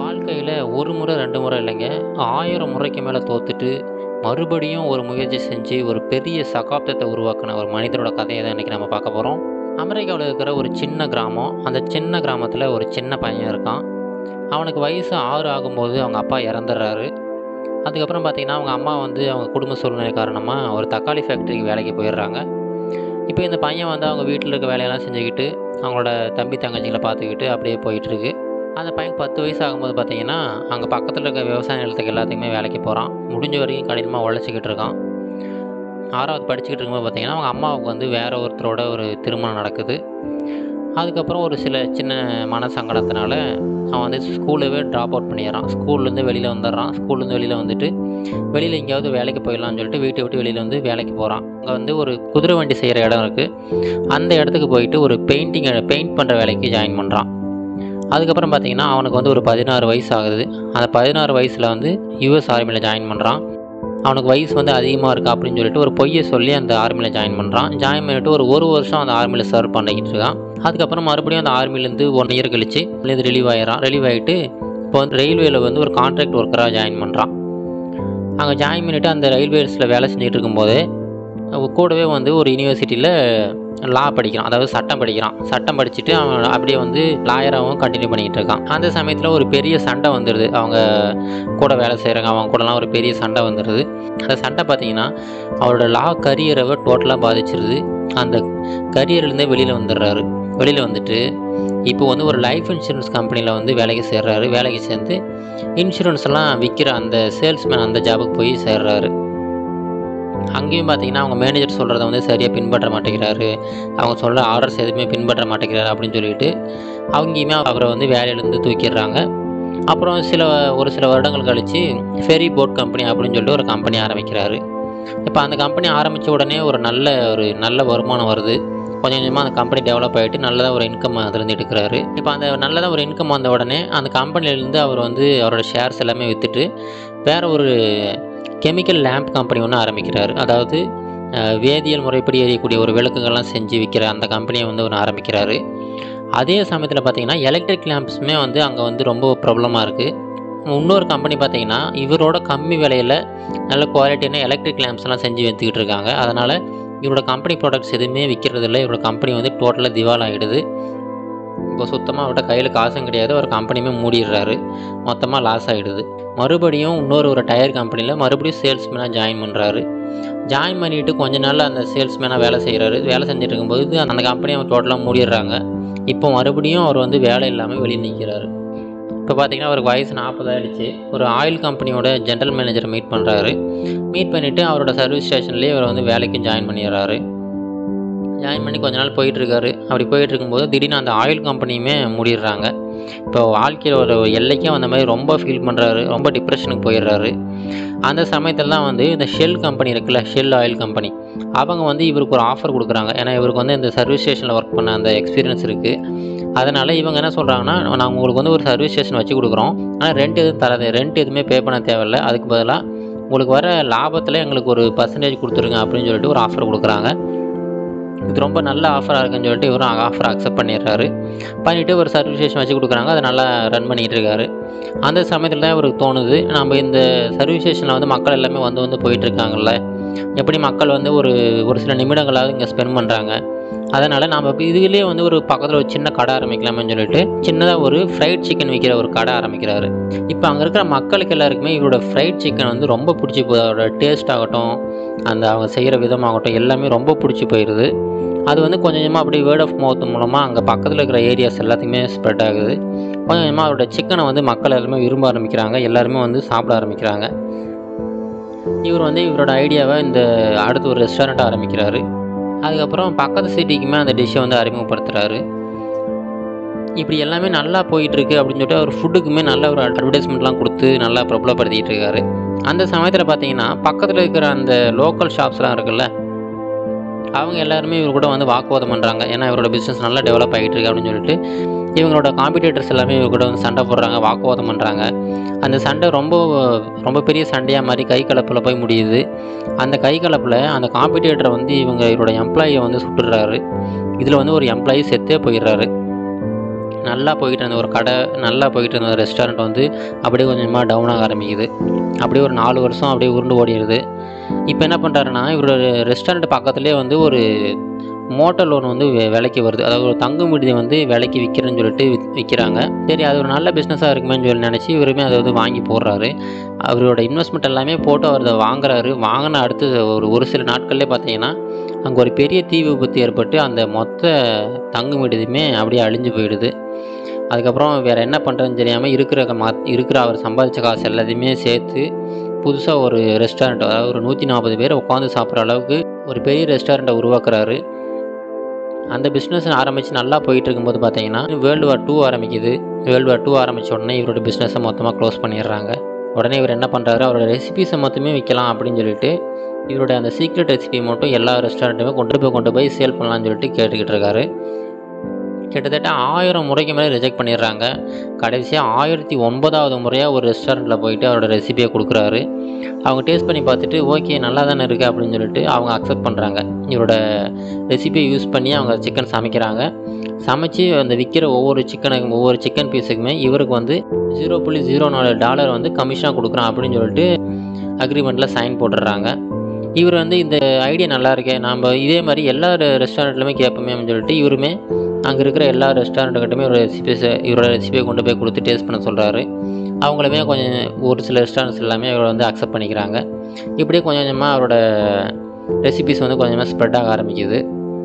வாழ்க்கையில் ஒரு முறை ரெண்டு முறை இல்லைங்க ஆயிரம் முறைக்கு மேலே தோத்துட்டு மறுபடியும் ஒரு முயற்சி செஞ்சு ஒரு பெரிய சகாப்தத்தை உருவாக்கின ஒரு மனிதனோட கதையை தான் இன்றைக்கி நம்ம பார்க்க போகிறோம் அமெரிக்காவில் இருக்கிற ஒரு சின்ன கிராமம் அந்த சின்ன கிராமத்தில் ஒரு சின்ன பையன் இருக்கான் அவனுக்கு வயசு ஆறு ஆகும்போது அவங்க அப்பா இறந்துடுறாரு அதுக்கப்புறம் பார்த்திங்கன்னா அவங்க அம்மா வந்து அவங்க குடும்ப சூழ்நிலை காரணமாக ஒரு தக்காளி ஃபேக்ட்ரிக்கு வேலைக்கு போயிடுறாங்க இப்போ இந்த பையன் வந்து அவங்க வீட்டில் இருக்க வேலையெல்லாம் செஞ்சுக்கிட்டு அவங்களோட தம்பி தங்கச்சிங்களை பார்த்துக்கிட்டு அப்படியே போயிட்டுருக்கு அந்த பையன் பத்து வயசு ஆகும்போது பார்த்தீங்கன்னா அங்கே பக்கத்தில் இருக்க விவசாய நிலத்துக்கு எல்லாத்துக்குமே வேலைக்கு போகிறான் முடிஞ்ச வரைக்கும் கடினமாக உழைச்சிக்கிட்டு இருக்கான் ஆறாவது படிச்சுக்கிட்டு இருக்கும்போது பார்த்தீங்கன்னா அவங்க அம்மாவுக்கு வந்து வேற ஒருத்தரோட ஒரு திருமணம் நடக்குது அதுக்கப்புறம் ஒரு சில சின்ன மன சங்கடத்தினால அவன் வந்து ஸ்கூலவே ட்ராப் அவுட் பண்ணிடுறான் ஸ்கூல்லேருந்து வெளியில் வந்துடுறான் ஸ்கூல்லேருந்து வெளியில் வந்துட்டு வெளியில் எங்கேயாவது வேலைக்கு போயிடலாம்னு சொல்லிட்டு வீட்டை விட்டு வெளியில் வந்து வேலைக்கு போகிறான் அங்கே வந்து ஒரு குதிரை வண்டி செய்கிற இடம் இருக்குது அந்த இடத்துக்கு போயிட்டு ஒரு பெயிண்டிங் பெயிண்ட் பண்ணுற வேலைக்கு ஜாயின் பண்ணுறான் அதுக்கப்புறம் பார்த்தீங்கன்னா அவனுக்கு வந்து ஒரு பதினாறு வயசு ஆகுது அந்த பதினாறு வயசில் வந்து யூஎஸ் ஆர்மியில் ஜாயின் பண்ணுறான் அவனுக்கு வயசு வந்து அதிகமாக இருக்கா அப்படின்னு சொல்லிட்டு ஒரு பொய்யை சொல்லி அந்த ஆர்மியில் ஜாயின் பண்ணுறான் ஜாயின் பண்ணிட்டு ஒரு ஒரு வருஷம் அந்த ஆர்மியில் சர்வ் பண்ணிக்கிட்டு இருக்கான் அதுக்கப்புறம் மறுபடியும் அந்த ஆர்மிலேருந்து ஒன் இயர் கழிச்சு இது ரிலீவ் ஆயிடறான் ரிலீவ் ஆகிட்டு இப்போ வந்து ரயில்வேயில் வந்து ஒரு கான்ட்ராக்ட் ஒர்க்கராக ஜாயின் பண்ணுறான் அங்கே ஜாயின் பண்ணிவிட்டு அந்த ரயில்வேஸில் வேலை செஞ்சுட்டு இருக்கும்போதே கூடவே வந்து ஒரு யூனிவர்சிட்டியில் லா படிக்கிறான் அதாவது சட்டம் படிக்கிறான் சட்டம் படிச்சுட்டு அவன் அப்படியே வந்து லாயராகவும் கண்டினியூ பண்ணிக்கிட்டு இருக்கான் அந்த சமயத்தில் ஒரு பெரிய சண்டை வந்துடுது அவங்க கூட வேலை செய்கிறவங்க அவங்க கூடலாம் ஒரு பெரிய சண்டை வந்துடுது அந்த சண்டை பார்த்தீங்கன்னா அவரோட லா கரியரவை டோட்டலாக பாதிச்சிருது அந்த கரியர்லேருந்தே வெளியில் வந்துடுறாரு வெளியில் வந்துட்டு இப்போ வந்து ஒரு லைஃப் இன்சூரன்ஸ் கம்பெனியில் வந்து வேலைக்கு சேர்றாரு வேலைக்கு சேர்ந்து இன்சூரன்ஸ் எல்லாம் விற்கிற அந்த சேல்ஸ்மேன் அந்த ஜாபுக்கு போய் சேர்றாரு அங்கேயும் பார்த்தீங்கன்னா அவங்க மேனேஜர் சொல்கிறத வந்து சரியாக பின்பற்ற மாட்டேங்கிறாரு அவங்க சொல்கிற ஆர்டர்ஸ் எதுவுமே பின்பற்ற மாட்டேங்கிறாரு அப்படின்னு சொல்லிட்டு அவங்கேயுமே அவரை வந்து வேலையிலேருந்து தூக்கிடுறாங்க அப்புறம் சில ஒரு சில வருடங்கள் கழித்து ஃபெரி போட் கம்பெனி அப்படின்னு சொல்லிட்டு ஒரு கம்பெனி ஆரம்பிக்கிறாரு இப்போ அந்த கம்பெனி ஆரம்பித்த உடனே ஒரு நல்ல ஒரு நல்ல வருமானம் வருது கொஞ்சம் கொஞ்சமாக அந்த கம்பெனி டெவலப் ஆகிட்டு நல்லதாக ஒரு இன்கம் அதுலேருந்து எடுக்கிறாரு இப்போ அந்த நல்லதாக ஒரு இன்கம் வந்த உடனே அந்த கம்பெனிலேருந்து அவர் வந்து அவரோட ஷேர்ஸ் எல்லாமே விற்றுட்டு வேறு ஒரு கெமிக்கல் லேம்ப் கம்பெனி ஒன்று ஆரம்பிக்கிறாரு அதாவது வேதியியல் முறைப்படி எரியக்கூடிய ஒரு விளக்குகள்லாம் செஞ்சு விற்கிற அந்த கம்பெனியை வந்து ஒன்று ஆரம்பிக்கிறாரு அதே சமயத்தில் பார்த்தீங்கன்னா எலக்ட்ரிக் லேம்ப்ஸுமே வந்து அங்கே வந்து ரொம்ப ப்ராப்ளமாக இருக்குது இன்னொரு கம்பெனி பார்த்தீங்கன்னா இவரோட கம்மி விலையில் நல்ல குவாலிட்டியான எலக்ட்ரிக் லேம்ப்ஸ்லாம் செஞ்சு விற்றுக்கிட்டு இருக்காங்க அதனால் இவரோட கம்பெனி ப்ராடக்ட்ஸ் எதுவுமே விற்கிறதில்ல இவரோட கம்பெனி வந்து டோட்டலாக திவால் ஆகிடுது இப்போ சுத்தமாக அவர்கிட்ட கையில் காசும் கிடையாது ஒரு கம்பெனியுமே மூடிடுறாரு மொத்தமாக லாஸ் ஆகிடுது மறுபடியும் இன்னொரு ஒரு டயர் கம்பெனியில் மறுபடியும் சேல்ஸ்மேனாக ஜாயின் பண்ணுறாரு ஜாயின் பண்ணிவிட்டு கொஞ்ச நாளில் அந்த சேல்ஸ்மேனாக வேலை செய்கிறாரு வேலை செஞ்சுட்டு இருக்கும்போது அந்த கம்பெனியை டோட்டலாக மூடிடுறாங்க இப்போ மறுபடியும் அவர் வந்து வேலை இல்லாமல் வெளியே நிற்கிறாரு இப்போ பார்த்தீங்கன்னா அவருக்கு வயசு நாற்பது ஆயிடுச்சு ஒரு ஆயில் கம்பெனியோட ஜென்ரல் மேனேஜரை மீட் பண்ணுறாரு மீட் பண்ணிவிட்டு அவரோட சர்வீஸ் ஸ்டேஷன்லேயே இவர் வந்து வேலைக்கு ஜாயின் பண்ணிடுறாரு ஜாயின் பண்ணி கொஞ்ச நாள் போயிட்டுருக்காரு அப்படி போயிட்டு இருக்கும்போது திடீர்னு அந்த ஆயில் கம்பெனியுமே மூடிடுறாங்க இப்போ வாழ்க்கையில் ஒரு எல்லைக்கே வந்த மாதிரி ரொம்ப ஃபீல் பண்ணுறாரு ரொம்ப டிப்ரெஷனுக்கு போயிடுறாரு அந்த சமயத்தில் தான் வந்து இந்த ஷெல் கம்பெனி இருக்குல்ல ஷெல் ஆயில் கம்பெனி அவங்க வந்து இவருக்கு ஒரு ஆஃபர் கொடுக்குறாங்க ஏன்னா இவருக்கு வந்து இந்த சர்வீஸ் ஸ்டேஷனில் ஒர்க் பண்ண அந்த எக்ஸ்பீரியன்ஸ் இருக்குது அதனால் இவங்க என்ன சொல்கிறாங்கன்னா நாங்கள் உங்களுக்கு வந்து ஒரு சர்வீஸ் ஸ்டேஷன் வச்சு கொடுக்குறோம் ஆனால் ரெண்ட் எதுவும் தராது ரெண்ட் எதுவுமே பே பண்ண தேவையில்ல அதுக்கு பதிலாக உங்களுக்கு வர லாபத்தில் எங்களுக்கு ஒரு பர்சன்டேஜ் கொடுத்துருங்க அப்படின்னு சொல்லிட்டு ஒரு ஆஃபர் கொடுக்குறாங்க இது ரொம்ப நல்ல ஆஃபராக இருக்குன்னு சொல்லிட்டு இவரும் ஆஃபர் அக்செப்ட் பண்ணிடுறாரு பண்ணிவிட்டு ஒரு சர்வீஸ் ஸ்டேஷன் வச்சு கொடுக்குறாங்க அதை நல்லா ரன் பண்ணிகிட்டு இருக்காரு அந்த சமயத்தில் தான் இவருக்கு தோணுது நம்ம இந்த சர்வீஸ் ஸ்டேஷனில் வந்து மக்கள் எல்லாமே வந்து வந்து போயிட்டுருக்காங்கல்ல எப்படி மக்கள் வந்து ஒரு ஒரு சில நிமிடங்களாவது இங்கே ஸ்பெண்ட் பண்ணுறாங்க அதனால் நம்ம இதுலேயே வந்து ஒரு பக்கத்தில் ஒரு சின்ன கடை ஆரம்பிக்கலாமேன்னு சொல்லிட்டு சின்னதாக ஒரு ஃப்ரைட் சிக்கன் விற்கிற ஒரு கடை ஆரம்பிக்கிறாரு இப்போ அங்கே இருக்கிற மக்களுக்கு எல்லாருக்குமே இவரோட ஃப்ரைட் சிக்கன் வந்து ரொம்ப பிடிச்சி போகுது அதோட டேஸ்ட் ஆகட்டும் அந்த அவங்க செய்கிற விதமாகட்டும் எல்லாமே ரொம்ப பிடிச்சி போயிடுது அது வந்து கொஞ்சம் கொஞ்சமாக அப்படி வேர்ட் ஆஃப் மவுத் மூலமாக அங்கே பக்கத்தில் இருக்கிற ஏரியாஸ் எல்லாத்துக்குமே ஸ்ப்ரெட் ஆகுது கொஞ்சம் கொஞ்சமாக அவரோட சிக்கனை வந்து மக்கள் எல்லாருமே விரும்ப ஆரம்பிக்கிறாங்க எல்லாருமே வந்து சாப்பிட ஆரம்பிக்கிறாங்க இவர் வந்து இவரோட ஐடியாவை இந்த அடுத்து ஒரு ரெஸ்டாரண்ட் ஆரம்பிக்கிறாரு அதுக்கப்புறம் பக்கத்து சிட்டிக்குமே அந்த டிஷ்ஷை வந்து அறிமுகப்படுத்துகிறாரு இப்படி எல்லாமே நல்லா போயிட்டுருக்கு அப்படின்னு சொல்லிட்டு அவர் ஃபுட்டுக்குமே நல்ல ஒரு அட்வர்டைஸ்மெண்ட்லாம் கொடுத்து நல்லா பிரபலப்படுத்திக்கிட்டு இருக்காரு அந்த சமயத்தில் பார்த்தீங்கன்னா பக்கத்தில் இருக்கிற அந்த லோக்கல் ஷாப்ஸ்லாம் இருக்குல்ல அவங்க எல்லாருமே இவர் கூட வந்து வாக்குவாதம் பண்ணுறாங்க ஏன்னா இவரோட பிஸ்னஸ் நல்லா டெவலப் ஆகிட்டு இருக்கு அப்படின்னு சொல்லிட்டு இவங்களோட காம்படிட்டர்ஸ் எல்லாமே இவர் கூட வந்து சண்டை போடுறாங்க வாக்குவாதம் பண்ணுறாங்க அந்த சண்டை ரொம்ப ரொம்ப பெரிய சண்டையாக மாதிரி கை கலப்பில் போய் முடியுது அந்த கை கலப்பில் அந்த காம்படிட்டரை வந்து இவங்க இவரோட எம்ப்ளாயியை வந்து சுட்டுடுறாரு இதில் வந்து ஒரு எம்ப்ளாயி செத்தே போயிடுறாரு நல்லா போய்கிட்டு இருந்த ஒரு கடை நல்லா போய்கிட்டு இருந்த ரெஸ்டாரண்ட் வந்து அப்படியே கொஞ்சமாக டவுன் ஆக ஆரம்பிக்குது அப்படியே ஒரு நாலு வருஷம் அப்படியே உருண்டு ஓடிடுது இப்போ என்ன பண்ணுறாருன்னா இவரோட ரெஸ்டாரண்ட் பக்கத்துலேயே வந்து ஒரு மோட்டர் லோன் வந்து வி- விலைக்கு வருது அதாவது ஒரு தங்கும் விடுதி வந்து விலைக்கு விற்கிறேன்னு சொல்லிட்டு வித்- விற்கிறாங்க சரி அது ஒரு நல்ல பிஸ்னஸாக இருக்குமேன்னு சொல்லி நினச்சி இவருமே அதை வந்து வாங்கி போடுறாரு அவரோட இன்வெஸ்ட்மெண்ட் எல்லாமே போட்டு அவர் அதை வாங்குறாரு வாங்கின அடுத்து ஒரு ஒரு சில நாட்கள்லேயே பார்த்தீங்கன்னா அங்கே ஒரு பெரிய தீ விபத்து ஏற்பட்டு அந்த மொத்த தங்கும் விடுதியுமே அப்படியே அழிஞ்சு போயிடுது அதுக்கப்புறம் வேறு என்ன பண்ணுறதுன்னு தெரியாமல் இருக்கிற மா இருக்கிற அவர் சம்பாதிச்ச காசு எல்லாத்தையுமே சேர்த்து புதுசாக ஒரு ரெஸ்டாரண்ட் அதாவது ஒரு நூற்றி நாற்பது பேர் உட்காந்து சாப்பிட்ற அளவுக்கு ஒரு பெரிய ரெஸ்டாரண்ட்டை உருவாக்குறாரு அந்த பிஸ்னஸ் ஆரம்பித்து நல்லா போயிட்டு இருக்கும்போது பார்த்தீங்கன்னா வேர்ல்டு வார் டூ ஆரம்பிக்குது வேர்ல்டு வார் டூ ஆரம்பித்த உடனே இவரோட பிஸ்னஸை மொத்தமாக க்ளோஸ் பண்ணிடுறாங்க உடனே இவர் என்ன பண்ணுறாரு அவரோட ரெசிபிஸை மொத்தமே விற்கலாம் அப்படின்னு சொல்லிட்டு இவரோட அந்த சீக்ரெட் ரெசிபி மட்டும் எல்லா ரெஸ்டாரண்ட்டுமே கொண்டு போய் கொண்டு போய் சேல் பண்ணலாம்னு சொல்லிட்டு கேட்டுக்கிட்டு இருக்காரு கிட்டத்தட்ட ஆயிரம் முறைக்கு மேலே ரிஜெக்ட் பண்ணிடுறாங்க கடைசியாக ஆயிரத்தி ஒன்பதாவது முறையாக ஒரு ரெஸ்டாரண்ட்டில் போயிட்டு அவரோட ரெசிபியை கொடுக்குறாரு அவங்க டேஸ்ட் பண்ணி பார்த்துட்டு ஓகே நல்லா தானே இருக்குது அப்படின்னு சொல்லிட்டு அவங்க அக்செப்ட் பண்ணுறாங்க இவரோட ரெசிபியை யூஸ் பண்ணி அவங்க சிக்கன் சமைக்கிறாங்க சமைச்சு அந்த விற்கிற ஒவ்வொரு சிக்கனுக்கும் ஒவ்வொரு சிக்கன் பீஸுக்குமே இவருக்கு வந்து ஜீரோ புள்ளி ஜீரோ நாலு டாலர் வந்து கமிஷனாக கொடுக்குறான் அப்படின்னு சொல்லிட்டு அக்ரிமெண்ட்டில் சைன் போட்டுடுறாங்க இவர் வந்து இந்த ஐடியா நல்லா இருக்கே நம்ம இதே மாதிரி எல்லா ரெஸ்டாரண்ட்லையுமே கேட்போமே அப்படின்னு சொல்லிட்டு இவருமே அங்கே இருக்கிற எல்லா ரெஸ்டாரண்ட்டுக்கிட்டுமே ஒரு ரெசிபிஸை இவரோட ரெசிபியை கொண்டு போய் கொடுத்து டேஸ்ட் பண்ண சொல்கிறாரு அவங்களுமே கொஞ்சம் ஒரு சில ரெஸ்டாரண்ட்ஸ் எல்லாமே இவரை வந்து அக்செப்ட் பண்ணிக்கிறாங்க இப்படியே கொஞ்சம் கொஞ்சமாக அவரோட ரெசிபிஸ் வந்து கொஞ்சமாக ஸ்ப்ரெட் ஆக ஆரம்பிக்குது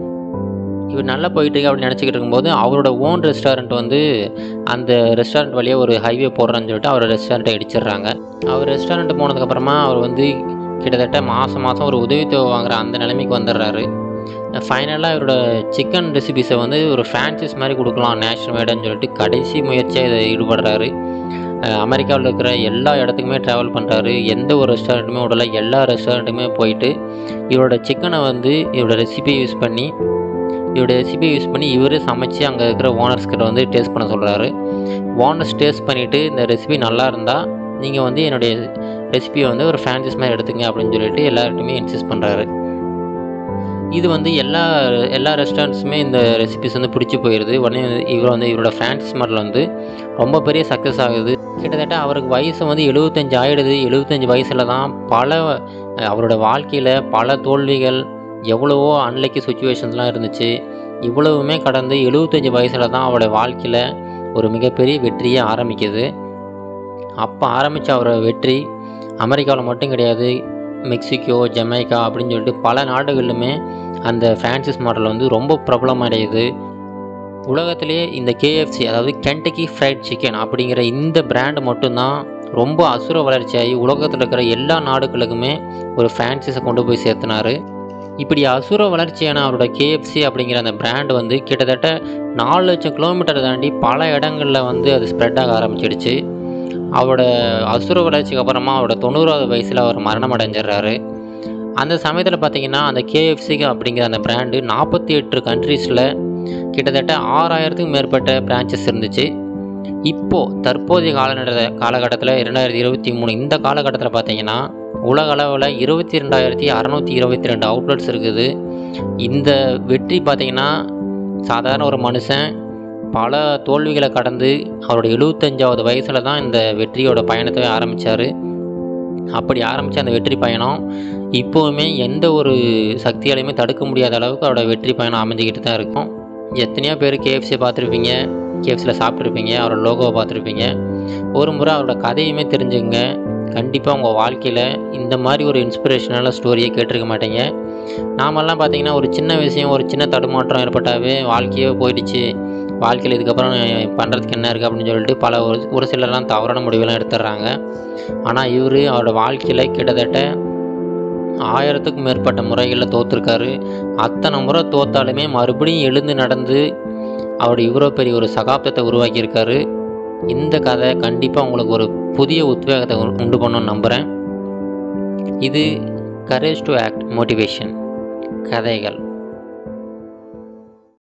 இவர் நல்லா போயிட்டு இருக்கு அப்படின்னு நினச்சிக்கிட்டு இருக்கும்போது அவரோட ஓன் ரெஸ்டாரண்ட் வந்து அந்த ரெஸ்டாரண்ட் வழியாக ஒரு ஹைவே போடுறேன்னு சொல்லிட்டு அவர் ரெஸ்டாரண்ட்டை இடிச்சிடுறாங்க அவர் ரெஸ்டாரண்ட் போனதுக்கப்புறமா அவர் வந்து கிட்டத்தட்ட மாதம் மாதம் ஒரு உதவித்தொகை வாங்குற அந்த நிலைமைக்கு வந்துடுறாரு ஃபைனலாக இவரோட சிக்கன் ரெசிபிஸை வந்து ஒரு ஃப்ரான்ச்சைஸ் மாதிரி கொடுக்கலாம் நேஷனல் வைடுன்னு சொல்லிட்டு கடைசி முயற்சியாக இதை ஈடுபடுறாரு அமெரிக்காவில் இருக்கிற எல்லா இடத்துக்குமே ட்ராவல் பண்ணுறாரு எந்த ஒரு ரெஸ்டாரண்ட்டுமே விடல எல்லா ரெஸ்டாரண்ட்டுமே போயிட்டு இவரோட சிக்கனை வந்து இவரோட ரெசிபியை யூஸ் பண்ணி இவரோட ரெசிபியை யூஸ் பண்ணி இவரே சமைச்சு அங்கே இருக்கிற ஓனர்ஸ் கிட்ட வந்து டேஸ்ட் பண்ண சொல்கிறாரு ஓனர்ஸ் டேஸ்ட் பண்ணிவிட்டு இந்த ரெசிபி நல்லா இருந்தால் நீங்கள் வந்து என்னுடைய ரெசிபியை வந்து ஒரு ஃப்ரான்ச்சைஸ் மாதிரி எடுத்துங்க அப்படின்னு சொல்லிட்டு எல்லார்ட்டையுமே இன்சிஸ்ட் பண்ணுறாரு இது வந்து எல்லா எல்லா ரெஸ்டாரண்ட்ஸுமே இந்த ரெசிபிஸ் வந்து பிடிச்சி போயிடுது உடனே வந்து இவர் வந்து இவரோட ஃப்ரான்ச்சைஸ் மாடல் வந்து ரொம்ப பெரிய சக்ஸஸ் ஆகுது கிட்டத்தட்ட அவருக்கு வயசு வந்து எழுபத்தஞ்சு ஆயிடுது எழுபத்தஞ்சு வயசில் தான் பல அஹ், அவரோட வாழ்க்கையில் பல தோல்விகள் எவ்வளவோ அன்லைக்கி சுச்சுவேஷன்ஸ்லாம் இருந்துச்சு இவ்வளவுமே கடந்து எழுபத்தஞ்சு வயசில் தான் அவரோட வாழ்க்கையில் ஒரு மிகப்பெரிய வெற்றியே ஆரம்பிக்குது அப்போ ஆரம்பித்த அவரோட வெற்றி அமெரிக்காவில் மட்டும் கிடையாது மெக்சிகோ ஜமைக்கா அப்படின்னு சொல்லிட்டு பல நாடுகளிலுமே அந்த ஃப்ரான்சிஸ் மாடல் வந்து ரொம்ப பிரபலம் அடையுது உலகத்திலேயே இந்த கேஎஃப்சி அதாவது கென்டக்கி ஃப்ரைட் சிக்கன் அப்படிங்கிற இந்த பிராண்ட் மட்டும்தான் ரொம்ப அசுர வளர்ச்சியாகி உலகத்தில் இருக்கிற எல்லா நாடுகளுக்குமே ஒரு ஃப்ரான்ச்சைஸை கொண்டு போய் சேர்த்துனாரு இப்படி அசுர வளர்ச்சியான அவரோட கேஎஃப்சி அப்படிங்கிற அந்த பிராண்ட் வந்து கிட்டத்தட்ட நாலு லட்சம் கிலோமீட்டர் தாண்டி பல இடங்களில் வந்து அது ஸ்ப்ரெட் ஆக ஆரம்பிச்சிடுச்சு அவரோட அசுர வளர்ச்சிக்கு அப்புறமா அவரோட தொண்ணூறாவது வயசில் அவர் மரணம் அடைஞ்சிடுறாரு அந்த சமயத்தில் பார்த்தீங்கன்னா அந்த கேஎஃப்சி அப்படிங்கிற அந்த பிராண்டு நாற்பத்தி எட்டு கண்ட்ரீஸில் கிட்டத்தட்ட ஆறாயிரத்துக்கும் மேற்பட்ட பிரான்ச்சஸ் இருந்துச்சு இப்போது தற்போதைய காலநட காலகட்டத்தில் இரண்டாயிரத்தி இருபத்தி மூணு இந்த காலகட்டத்தில் பார்த்தீங்கன்னா உலக அளவில் இருபத்தி ரெண்டாயிரத்தி அறநூற்றி இருபத்தி ரெண்டு அவுட்லெட்ஸ் இருக்குது இந்த வெற்றி பார்த்தீங்கன்னா சாதாரண ஒரு மனுஷன் பல தோல்விகளை கடந்து அவரோட எழுபத்தஞ்சாவது வயசில் தான் இந்த வெற்றியோட பயணத்தை ஆரம்பித்தார் அப்படி ஆரம்பித்த அந்த வெற்றி பயணம் இப்போவுமே எந்த ஒரு சக்தியாலையுமே தடுக்க முடியாத அளவுக்கு அவரோட வெற்றி பயணம் அமைஞ்சிக்கிட்டு தான் இருக்கும் எத்தனையோ பேர் கேஎஃப்சியை பார்த்துருப்பீங்க கேஎஃப்சியில் சாப்பிட்ருப்பீங்க அவரோட லோகோவை பார்த்துருப்பீங்க ஒரு முறை அவரோட கதையுமே தெரிஞ்சுங்க கண்டிப்பாக உங்கள் வாழ்க்கையில் இந்த மாதிரி ஒரு இன்ஸ்பிரேஷனான ஸ்டோரியை கேட்டிருக்க மாட்டீங்க நாமெல்லாம் பார்த்தீங்கன்னா ஒரு சின்ன விஷயம் ஒரு சின்ன தடுமாற்றம் ஏற்பட்டாவே வாழ்க்கையே போயிடுச்சு வாழ்க்கையில் இதுக்கப்புறம் பண்ணுறதுக்கு என்ன இருக்குது அப்படின்னு சொல்லிட்டு பல ஒரு ஒரு சிலர்லாம் தவறான முடிவெல்லாம் எடுத்துடுறாங்க ஆனால் இவர் அவரோட வாழ்க்கையில் கிட்டத்தட்ட ஆயிரத்துக்கும் மேற்பட்ட முறைகளில் தோற்றுருக்காரு அத்தனை முறை தோத்தாலுமே மறுபடியும் எழுந்து நடந்து அவர் இவ்வளோ பெரிய ஒரு சகாப்தத்தை உருவாக்கியிருக்காரு இந்த கதை கண்டிப்பாக உங்களுக்கு ஒரு புதிய உத்வேகத்தை உ- உண்டு பண்ணணும்னு நம்புகிறேன் இது கரேஜ் டு ஆக்ட் மோட்டிவேஷன் கதைகள்